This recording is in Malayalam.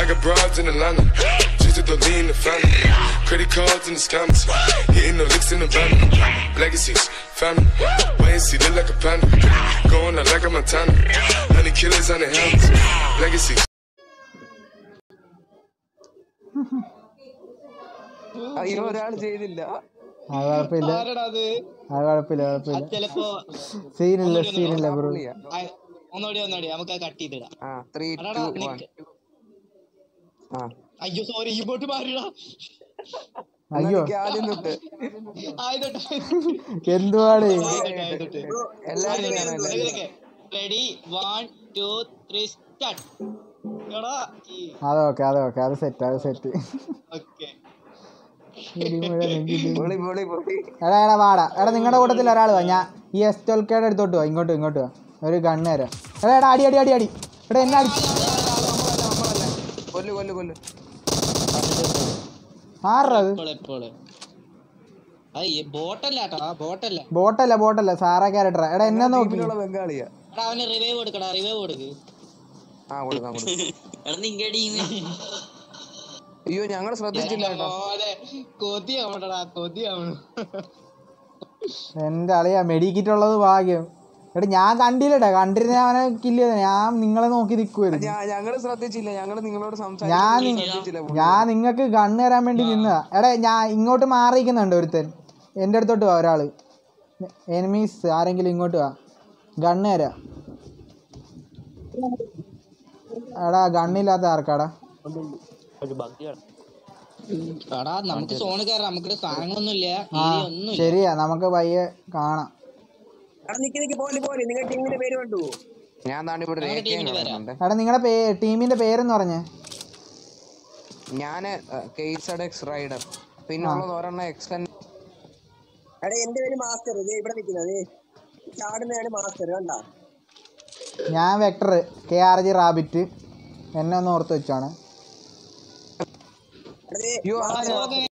got broads in Atlanta. Just to throw lean in the family. Credit cards in the scammers. Hitting the licks in the van. Legacies, family. Wait and see, look like a panda. Going out like a Montana. Honey killers on the helmets. Legacies. അയ്യോ ഒരാൾ ചെയ്തില്ല അത് കുഴപ്പമില്ല ആരെടാ അത് അത് കുഴപ്പമില്ല കുഴപ്പമില്ല ചിലപ്പോ സീനില്ല സീനില്ല ബ്രോ പുള്ളിയാ. ആ, ഒന്നുകൂടി ഒന്നുകൂടി നമുക്ക് അത് കട്ട് ചെയ്തിടാം ആ ത്രീ അടാടാ, ടു വൺ നിക്ക്. ആ അയ്യോ സോറി ഇങ്ങോട്ട് മാറിടാ അയ്യോ എനിക്ക് ആദ്യം തൊട്ട് ആയതോട്ടെ എന്തുവാണ് എല്ലാരും കാണാൻ ready one two three start എടാ അത് ഓക്കെ അത് ഓക്കെ അത് സെറ്റ് അത് സെറ്റ് ഓക്കെ പൊളി പൊളി പൊളി എടാ എടാ വാടാ എടാ നിങ്ങളുടെ കൂട്ടത്തിൽ ഒരാൾ വാ ഞാൻ ഈ എസ് ട്വൽക്കേടെ അടുത്തോട്ട് വാ ഇങ്ങോട്ട് ഇങ്ങോട്ട് വാ ഒരു ഗണ്ണ് തരാം എടാ എടാ അടി അടി അടി അടി എടാ എന്നെ അടി കൊല്ലു കൊല്ലു കൊല്ലു ആറാ അത് എപ്പോഴും എപ്പോഴും അയ്യ ബോട്ടല്ല കേട്ടോ ബോട്ടല്ല ബോട്ടല്ല ബോട്ടല്ല സാറാ ക്യാരക്ടറാ എടാ എന്നെ നോക്കി ടീമിലുള്ള ബംഗാളിയാ എടാ അവന് റിവൈവ് കൊടുക്കടാ റിവൈവ് കൊടുക്ക് ആ കൊടുക്കാം കൊടുക്കാം എടാ നിന്റെ ടീം അയ്യോ ഞങ്ങൾ ശ്രദ്ധിച്ചില്ല കേട്ടോ കൊതിയാവണടാ കൊതിയാവണ എൻ്റെ അളിയാ മെഡിക്കിറ്റ് ഉള്ളത് ഭാഗ്യം എടാ ഞാൻ കണ്ടില്ലടാ കണ്ടിരുന്ന അവനെ കില്ല് ചെയ്ത ഞാൻ നിങ്ങളെ നോക്കി നിൽക്കുമായിരുന്നു ഞാ- ഞങ്ങള് ശ്രദ്ധിച്ചില്ല ഞങ്ങള് നിങ്ങളോട് ഞാൻ സംസാരിച്ചു ശ്രദ്ധിച്ചില്ല ഞാൻ നിങ്ങൾക്ക് ഗണ്ണ് തരാൻ വേണ്ടി നിന്നതാ എടാ ഞാൻ ഇങ്ങോട്ട് മാറിയിരിക്കുന്നുണ്ട് ഒരുത്തൻ എൻ്റെ അടുത്തോട്ട് വാ ഒരാള് എനിമീസ് ആരെങ്കിലും ഇങ്ങോട്ട് വാ ഗണ്ണ് തരാം എടാ ഗണ്ണില്ലാത്ത ആർക്കാടാ എടാ നമുക്ക് സോണ് കയറാം നമുക്ക് സാധനങ്ങളൊന്നും ഇല്ല ആ ഒന്നും ശരിയാ നമുക്ക് പയ്യെ കാണാം ഞാൻ താണ്ടി ഇവിടെ ഞങ്ങളുടെ രേഖയും ടീമിന് വരാം. കാണുന്നുണ്ട് എടാ നിങ്ങളുടെ പേ ടീമിന്റെ പേരെന്ന് പറഞ്ഞേ ഞാന് കേസഡെക്സ് റൈഡർ പിന്നെ ഉള്ളത് ഒരെണ്ണം എക്സ്റ്റൻ എടാ എന്റെ പേര് മാസ്റ്റർ ദേ ഇവിടെ നിൽക്കുന്നത് ചാടുന്നതാണ് മാസ്റ്റർ കണ്ടാ ഞാൻ vector K R G rabbit എന്നെ ഒന്ന് ഓർത്ത് വെച്ചാണ് എടാ ദേ അയ്യോ